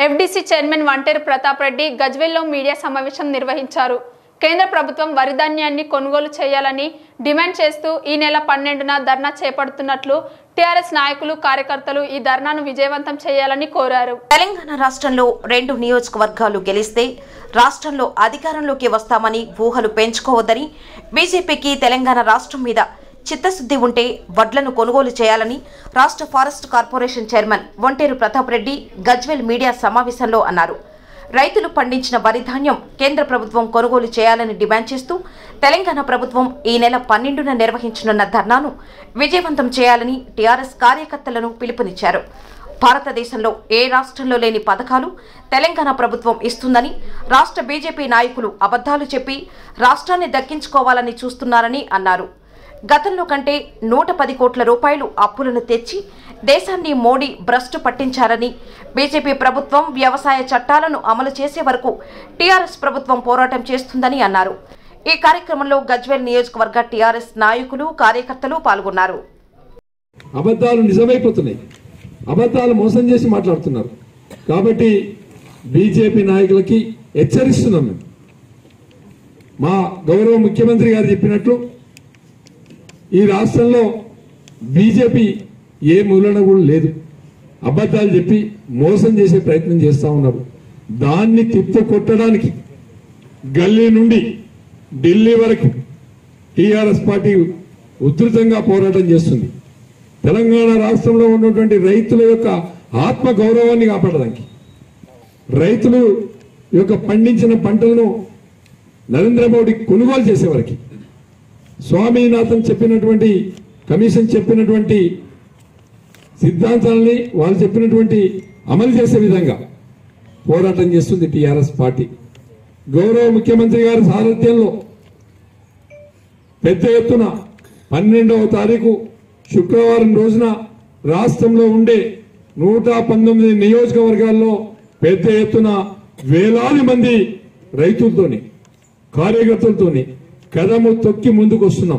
FDC chairman Vanteru Pratap Reddy గజ్వెల్లో media సమావేశం నిర్వహించారు కేంద్ర ప్రభుత్వం వరి ధాన్యాన్ని కొనుగోలు చేయాలని డిమాండ్ చేస్తూ ఈ నెల పన్నెండున ధర్నా చేపడుతున్నట్లు టీఆర్ఎస్ నాయకులు కార్యకర్తలు ఈ ధర్నాను విజయవంతం చేయాలని కోరారు తెలంగాణ రాష్ట్రంలో రెండు నియోజకవర్గాలు గెలిస్తే రాష్ట్రంలో అధికారంలోకి వస్తామని ఊహలు పెంచుకోవద్దని బీజేపీకి తెలంగాణ రాష్ట్రం మీద చిత్తశుద్ధి ఉంటే వడ్లను కొనుగోలు చేయాలని రాష్ట్ర forest corporation chairman Vanteru Pratap Reddy Gajwel media సమావేశంలో అన్నారు రైతులు పండించిన వరి ధాన్యం కేంద్ర ప్రభుత్వం కొనుగోలు చేయాలని డిమాండ్ చేస్తూ తెలంగాణ ప్రభుత్వం ఈ నెల పన్నెండున నిర్వహించనున్న ధర్నాను విజయవంతం చేయాలని టీఆర్ఎస్ కార్యకర్తలను పిలుపునిచ్చారు భారతదేశంలో ఏ రాష్ట్రంలో లేని పథకాలు తెలంగాణ ప్రభుత్వం ఇస్తుందని రాష్ట్ర బీజేపీ నాయకులు అబద్ధాలు చెప్పి రాష్ట్రాన్ని దక్కించుకోవాలని చూస్తున్నారని అన్నారు గతంలో కంటే నూట పది కోట్ల రూపాయలు అప్పులను తెచ్చి దేశాన్ని మోడీ భ్రష్టు పట్టించారని బీజేపీ ప్రభుత్వం వ్యవసాయ చట్టాలను అమలు చేసే వరకు టీఆర్ఎస్ ప్రభుత్వం పోరాటం చేస్తుందని అన్నారు ఈ కార్యక్రమంలో గజ్వేల్ నియోజకవర్గ టీఆర్ఎస్ నాయకులు కార్యకర్తలు పాల్గొన్నారు అబద్ధాలు నిజమైపోతున్నాయి అబద్ధాలు మోసం చేసి మాట్లాడుతున్నారు కాబట్టి బీజేపీ నాయకులకి హెచ్చరిస్తున్నాం మేము మా గౌరవ ముఖ్యమంత్రి గారు చెప్పినట్లు ఈ రాష్ట్రంలో బీజేపీ ఏ మూలన కూడా లేదు అబద్ధాలు చెప్పి మోసం చేసే ప్రయత్నం చేస్తా ఉన్నారు దాన్ని తిప్పు కొట్టడానికి గల్లీ నుండి ఢిల్లీ వరకు టీఆర్ఎస్ పార్టీ ఉధృతంగా పోరాటం చేస్తుంది తెలంగాణ రాష్ట్రంలో ఉన్నటువంటి రైతుల యొక్క ఆత్మ గౌరవాన్ని కాపాడడానికి రైతులు యొక్క పండించిన పంటలను నరేంద్ర మోడీ కొనుగోలు చేసేవారికి స్వామినాథన్ చెప్పినటువంటి కమిషన్ చెప్పినటువంటి సిద్ధాంతాలని వాళ్ళు చెప్పినటువంటి అమలు చేసే విధంగా పోరాటం చేస్తుంది టీఆర్ఎస్ పార్టీ గౌరవ ముఖ్యమంత్రి గారి సారథ్యంలో పెద్ద ఎత్తున పన్నెండవ తారీఖు శుక్రవారం రోజున రాష్ట్రంలో ఉండే నూట పంతొమ్మిది నియోజకవర్గాల్లో పెద్ద ఎత్తున వేలాది మంది రైతులతోని కార్యకర్తలతోని కదము తొక్కి ముందుకు వస్తున్నాం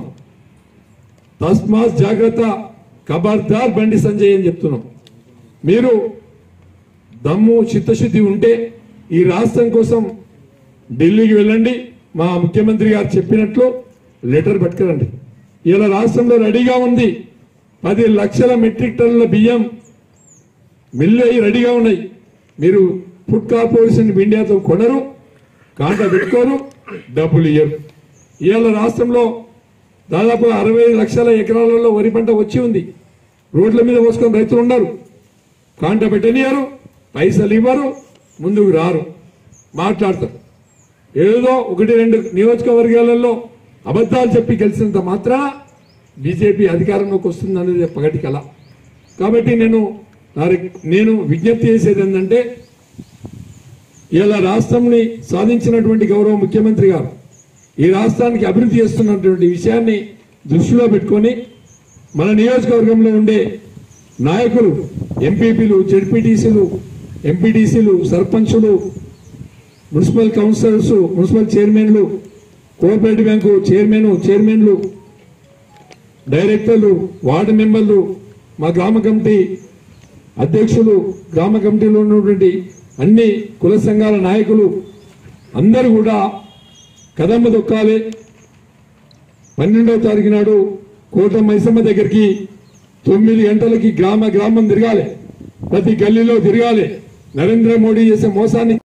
తస్మాత్ జాగ్రత్త ఖబర్దార్ బండి సంజయ్ అని చెప్తున్నాం మీరు దమ్ము చిత్తశుద్ధి ఉంటే ఈ రాష్ట్రం కోసం ఢిల్లీకి వెళ్ళండి మా ముఖ్యమంత్రి గారు చెప్పినట్లు లెటర్ పట్టుకురండి ఇలా రాష్ట్రంలో రెడీగా ఉంది పది లక్షల మెట్రిక్ టన్నుల బియ్యం మిల్లు అయ్యి రెడీగా ఉన్నాయి మీరు ఫుడ్ కార్పొరేషన్ ఆఫ్ ఇండియాతో కొనరు కాంట పెట్టుకోరు డబ్బులు ఇయ్యరు ఇవాళ రాష్ట్రంలో దాదాపు అరవై లక్షల ఎకరాలలో వరి పంట వచ్చి ఉంది రోడ్ల మీద పోసుకొని రైతులు ఉన్నారు కాంట పెట్టనియరు పైసలు ఇవ్వరు ముందుకు రారు మాట్లాడతారు ఏదో ఒకటి రెండు నియోజకవర్గాలలో అబద్ధాలు చెప్పి గెలిచినంత మాత్రాన బీజేపీ అధికారంలోకి వస్తుంది అనేది పగటి కళ కాబట్టి నేను నా రి- నేను విజ్ఞప్తి చేసేది ఏంటంటే ఇలా రాష్ట్రంని సాధించినటువంటి గౌరవ ముఖ్యమంత్రి గారు ఈ రాష్ట్రానికి అభివృద్ధి చేస్తున్నటువంటి విషయాన్ని దృష్టిలో పెట్టుకొని మన నియోజకవర్గంలో ఉండే నాయకులు ఎంపీపీలు జెడ్పీటీసీలు ఎంపీటీసీలు సర్పంచులు మున్సిపల్ కౌన్సిలర్స్ మున్సిపల్ చైర్మన్లు కోఆపరేటివ్ బ్యాంకు చైర్మన్ చైర్మన్లు డైరెక్టర్లు వార్డు మెంబర్లు మా గ్రామ కమిటీ అధ్యక్షులు గ్రామ కమిటీలో ఉన్నటువంటి అన్ని కుల సంఘాల నాయకులు అందరూ కూడా కదమ్మ దొక్కాలి పన్నెండవ తారీఖు నాడు కోట మైసమ్మ దగ్గరికి తొమ్మిది గంటలకి గ్రామ గ్రామం తిరగాలి ప్రతి గల్లీలో తిరగాలి నరేంద్ర మోడీ చేసే మోసాన్ని